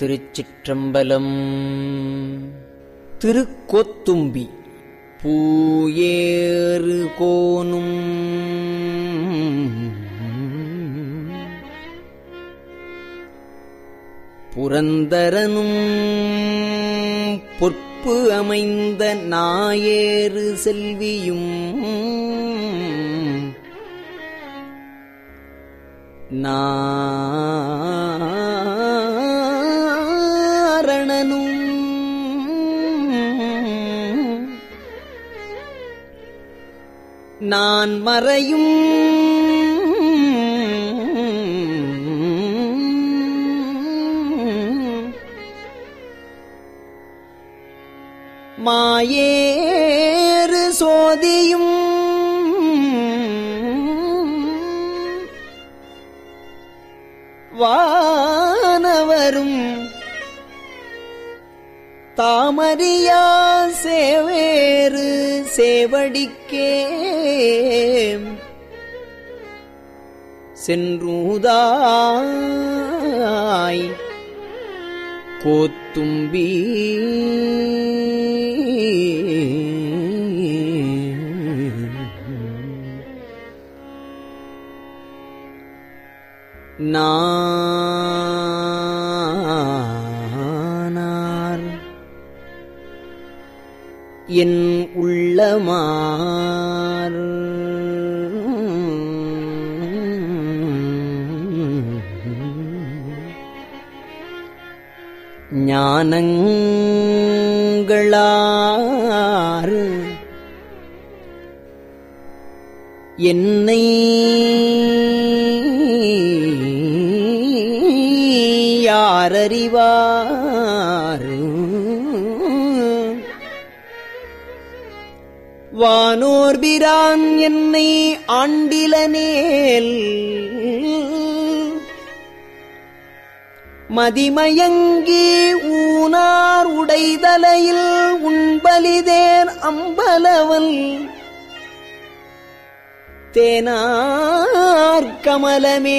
திருச்சிற்றம்பலம் திருக்கோத்தும்பி பூயேறு கோனும் புரந்தரனும் பொற்பு அமைந்த நாயேறு செல்வியும் நாரணனும் நான் மறையும் மாயேறு சோதியும் வானவரும் தாமரியா சேவேறு சேவடிக்கே சென்றூதாய் கோத்தும்பி நானார் என் உள்ளமார் ஞானங்களார் என்னை யாரறிவார் வானோர்பிரான் என்னை ஆண்டிலனேல் மதிமயங்கி ஊனார் உடைதலையில் உண்பலிதேர் அம்பலவல் தேனார் கமலமே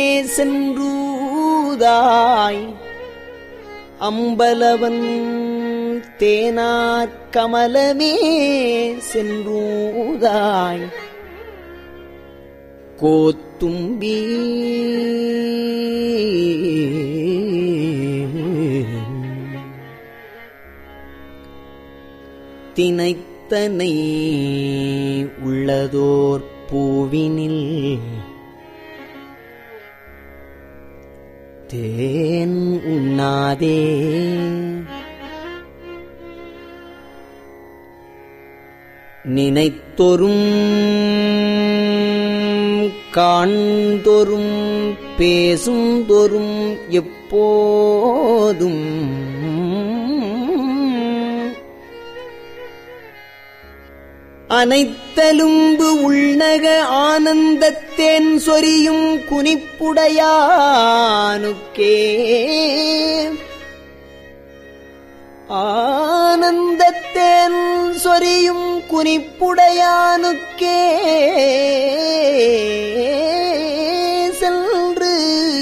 சென்றூதாய் அம்பலவன் தேனார் கமலமே சென்றூதாய் கோத்தும்பி தினைத்தனை உள்ளதோர் பூவினில் தேன் உண்ணாதே நினைத்தொரும் காண்தொரும் பேசுந்தொரும் எப்போதும் அனைத்தலும்பு உள்நக ஆனந்தத்தேன் சொரியும் குனிப்புடையானுக்கே ஆனந்தத்தேன் சொரியும் குனிப்புடையானுக்கே சென்று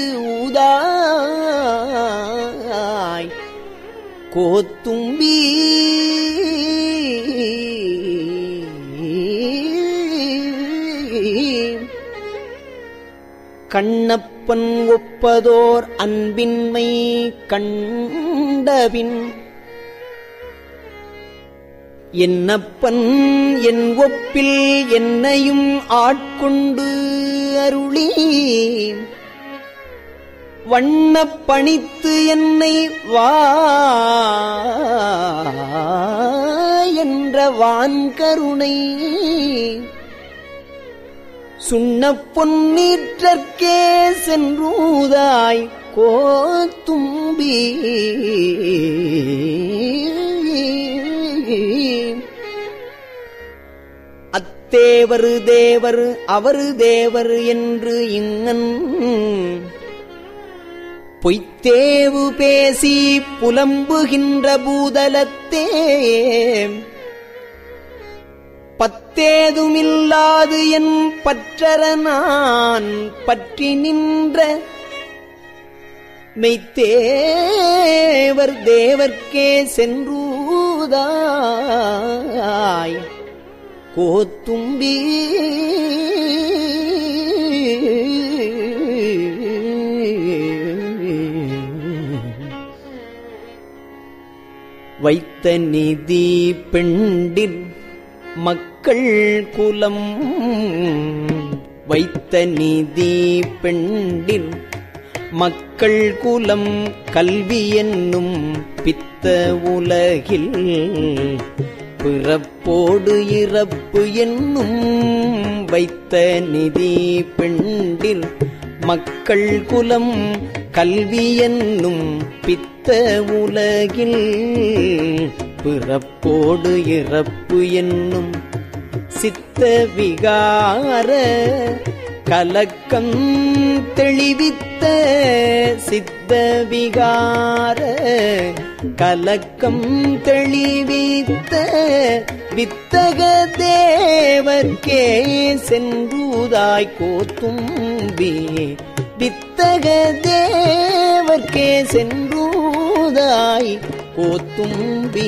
ஊதாய் கோத்தும்பி கண்ணப்பன் ஒப்பதோர் அன்பின்மை கண்டபின் என்னப்பன் என் ஒப்பில் என்னையும் ஆட்கொண்டு அருளி வண்ணப் பணித்து என்னை வா என்ற வான்கருணை சுண்ணப் பொன்னீற்றற்கே சென்றூதாய் கோத்தும்பி அத்தேவரு தேவர் அவரு தேவர் என்று இங்கன் பொய்த்தேவு பேசி புலம்புகின்ற பூதலத்தே பத்தேதுமில்லாது என் பற்றர நான் பற்றி நின்ற மெய்த்தேவர் தேவர்க்கே சென்றூதாய் கோத்தும்பி வைத்த நிதி பெண்டில் மக்கள் குலம் வைத்த நிதி பெண்டில் மக்கள் குலம் கல்வி என்னும் பித்த உலகில் பிறப்போடு இறப்பு என்னும் வைத்த நிதி பெண்டில் மக்கள் குலம் கல்வி என்னும் பித்த உலகில் பிறப்போடு இறப்பு என்னும் சித்த விகார கலக்கம் தெளிவித்த சித்த விகார கலக்கம் தெளிவித்த வித்தக தேவர்க்கே சென்றுதாய் கோத்தும்பி வித்தக தேவர்க்கே சென்றுதாய் கோத்தும்பி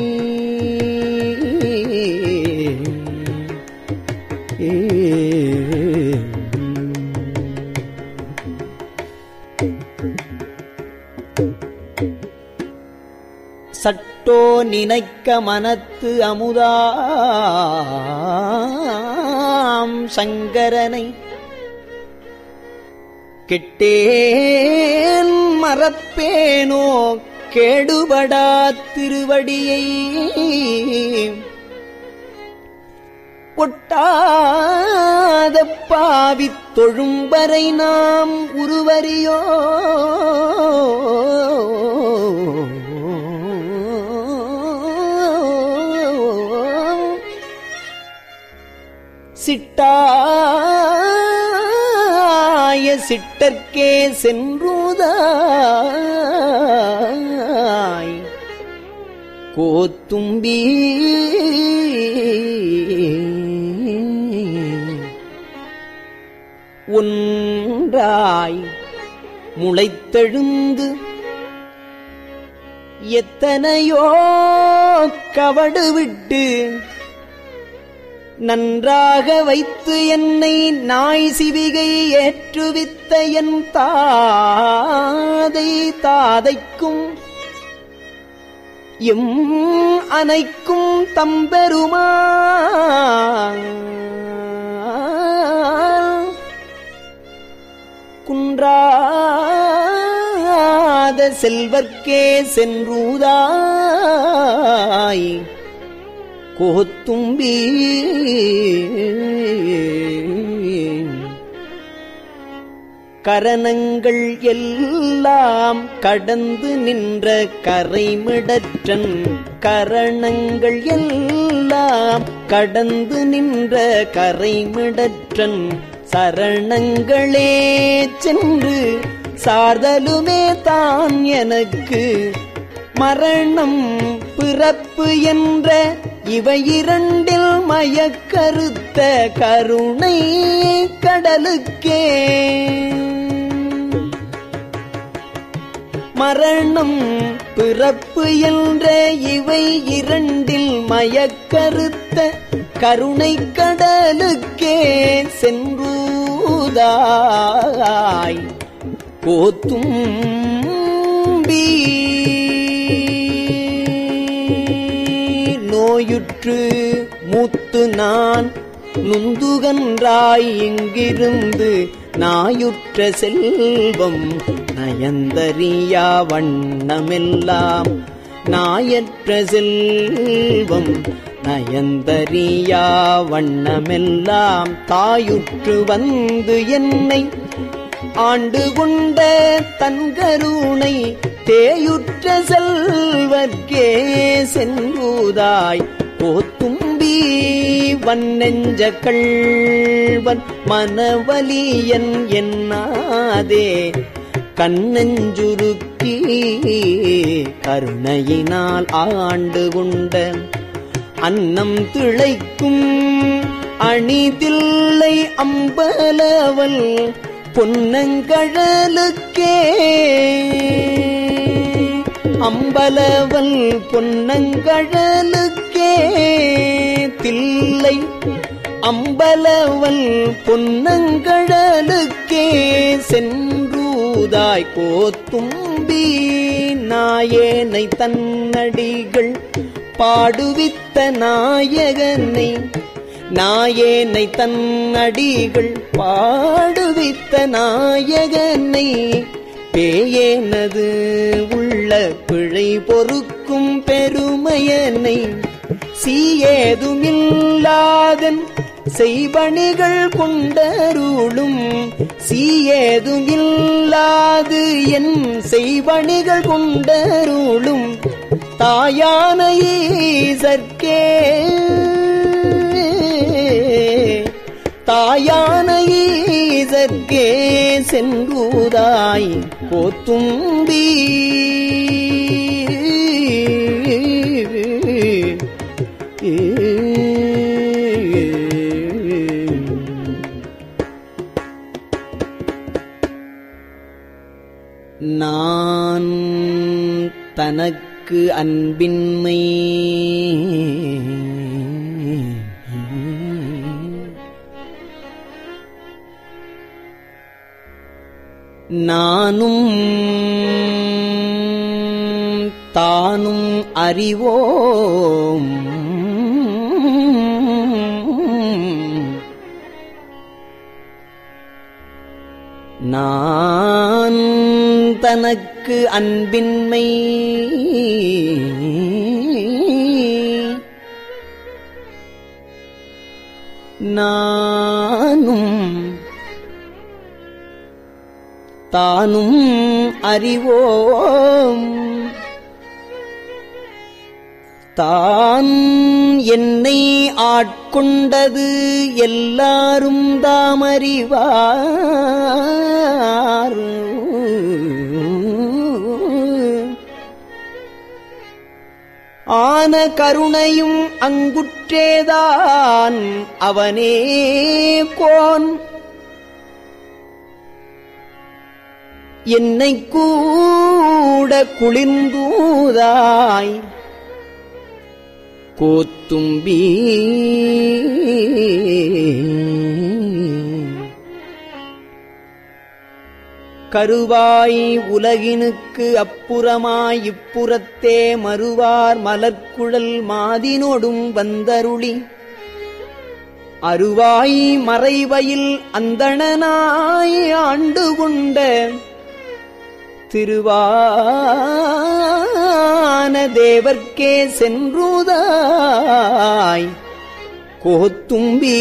சட்டோ நினைக்க மனத்து அமுதாம் சங்கரனை கெட்டேன் மறப்பேனோ கேடுபடா திருவடியை ஒட்டாத பாவித் தொழும்பரை நாம் உருவறியோ சிட்டாய சிட்டர்க்கே சென்றுதாய் கோத்தும்பி ஒன்றாய் முளைத்தெழுந்து எத்தனையோ கவடு விட்டு நன்றாக வைத்து என்னை நாய் சிவிகை ஏற்றுவித்த என் தாதை தாதைக்கும் எம் அனைக்கும் தம்பெருமா குன்றாத செல்வர்க்கே சென்றுதாய் கோத்தும்பி கரணங்கள் எல்லாம் கடந்து நின்ற கரைமிடற்றன் கரணங்கள் எல்லாம் கடந்து நின்ற கரைமிடற்றன் சரணங்களே சென்று சார்தலுமே தான் எனக்கு மரணம் பிறப்பு என்ற இவை இரண்டில் மயக்கருத்த கருணை கடலுக்கே மரணம் பிறப்பு என்ற இவை இரண்டில் மயக்கருத்த கருணை கடலுக்கே சென்றுதாய் கோத்தும்பி நோயுற்று மூத்து நான் நுந்துகன்றாய் இங்கிருந்து நாயுற்ற செல்வம் நயந்தறியா வண்ணமெல்லாம் நாயற்ற செல்வம் நயந்தறியா வண்ணமெல்லாம் தாயுற்று வந்து என்னை ஆண்டு கொண்ட தன்கருணை தேயுற்ற செல்வர்க்கே சென்றுதாய் போத்தும்பி வன்னெஞ்ச கள்வன் மனவலியன் என்னாதே கண்ணெஞ்சுருக்கி கருணையினால் ஆண்டு கொண்ட அன்னம் திளைக்கும் அணிதில்லை அம்பலவல் பொன்னங்கழலுக்கே அம்பலவல் பொன்னங்கழலுக்கே தில்லை அம்பலவல் பொன்னங்கழலுக்கே சென்றூதாய் கோத்தும்பி நாயேனை தன்னடிகள் பாடுவித்த நாயகனை நாயேனை தன்னடிகள் பாடுவித்த நாயகனை பேயேனது உள்ள பிழை பொறுக்கும் பெருமையனை சீயேதுமில்லாதன் செய்பணிகள் கொண்டருளும் சீயேதுமில்லாது என் செய்பணிகள் கொண்டருளும் தாயான ஈசற்கே தாயான ஈசற்கே சென்றூதாய் கோத்தும்பி நான் தனக்கு அன்பின்மை நானும் தானும் அறிவோம் நான் தனக்கு அன்பின்மை நானும் தானும் அறிவோம் தான் என்னை ஆட்கொண்டது எல்லாரும் தாமறிவார் ஆன கருணையும் அங்குற்றேதான் அவனே கோன் என்னை கூட குளிர்ந்தூதாய் கோத்தும்பி கருவாய் உலகினுக்கு அப்புறமாய் இப்புறத்தே மறுவார் மலர்க்குழல் மாதினோடும் வந்தருளி அருவாய் மறைவயில் அந்தணனாய் ஆண்டு கொண்ட திருவான தேவர்க்கே சென்றுதாய் கோத்தும்பி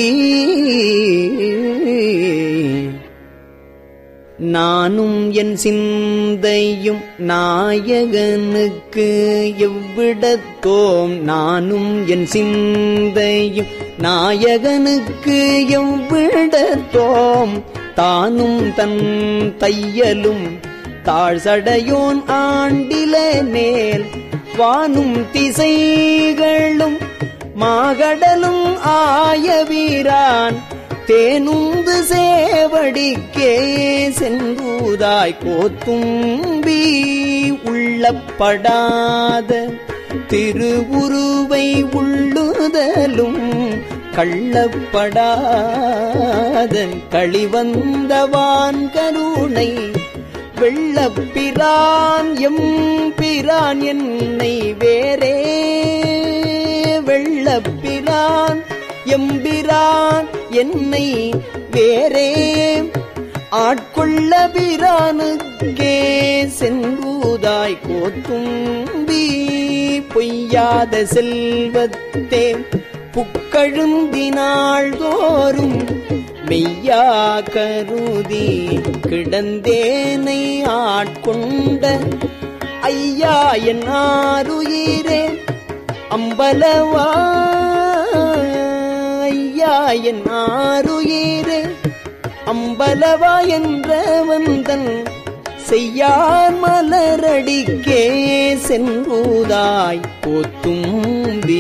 நானும் என் சிந்தையும் நாயகனுக்கு எவ்விடத்தோம் நானும் என் சிந்தையும் நாயகனுக்கு எவ்விடத்தோம் தானும் தன் தையலும் தாழ்சடையோன் ஆண்டில மேல் வானும் திசைகளும் மாகடலும் ஆய வீரான் தேனுந்து சேவடிக்கே சென்றுதாய் கோத்தும்பி உள்ளப்படாத திருவுருவை உள்ளுதலும் கள்ளப்படாதன் களிவந்தவான் கருணை வெள்ளப்பிரான் எம் பிரான் என்னை வேறே வெள்ளப்பிரான் எம்பிரான் என்னை வேறே ஆட்கொள்ள பிரானுக்கே சென்றுதாய் கோத்தும்பி பொய்யாத செல்வத்தே புக்கழுந்தினாள் தோறும் மெய்யா கருதி கிடந்தேனை ஆட்கொண்ட ஐயா என் ஆருயிரே அம்பலவா ஐயா என் ஆருயிரே அம்பலவா என்ற வந்தன் செய்யான் மலரடிக்கே சென்றுதாய் போத்தும்பி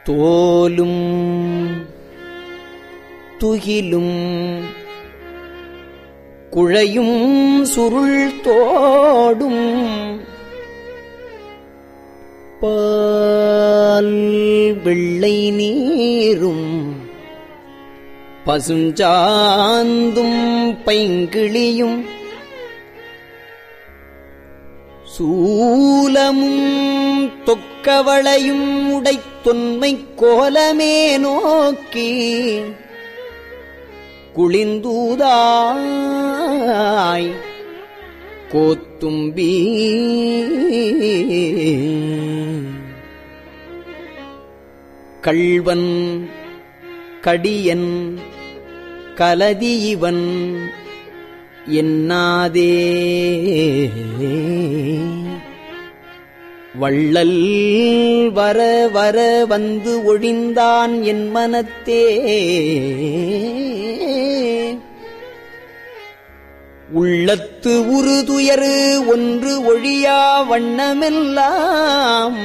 தோலும் துகிலும் குழையும் சுருள் தோடும் பால் வெள்ளை நீரும் பசுஞ்சாந்தும் பைங்கிளியும் சூலமும் தொக்கவளையும் உடைத்தொன்மை கோலமே நோக்கி குளிந்தூதாய் கோத்தும்பி கள்வன் கடியன் கலதி இவன் என்னாதே வள்ளல் வர வர வந்து ஒழிந்தான் என் மனத்தே உள்ளத்து உருதுயரு ஒன்று ஒழியா வண்ணமெல்லாம்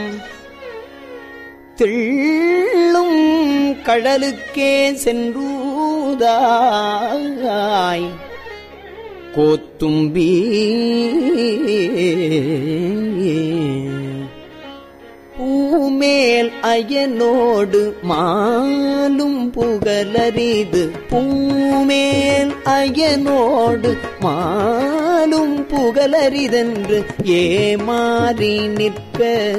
தெள்ளும் கடலுக்கே சென்றூதாய் கோத்தும்பி பூமேல் அயனோடு மாலும் புகழரிது பூமேல் அயனோடு மாலும் புகழரிதென்று ஏமாறி நிற்க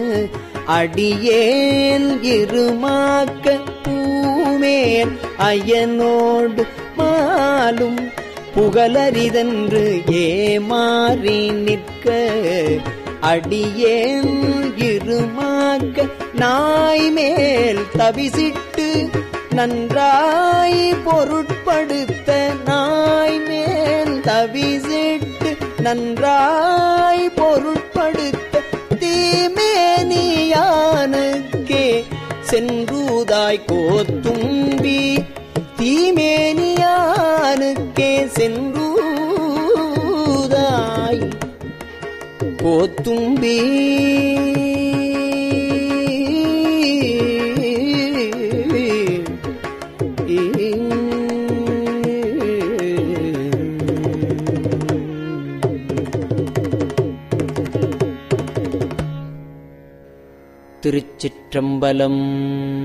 அடியேல் இருமாக்க பூமேல் அயனோடு மாலும் புகழரிதென்று ஏமாறி நிற்க அடியேன் இருமாக்க நாய் மேல் தவிசிட்டு நன்றாய் பொருட்படுத்த நாய் மேல் தவிசிட்டு நன்றாய் பொருட்படுத்த தீமேனியானுக்கே சென்றுதாய் கோத்தும்பி தீமேனியானுக்கே சென்றுதாய் கோத்தும்பி திருச்சிற்றம்பலம்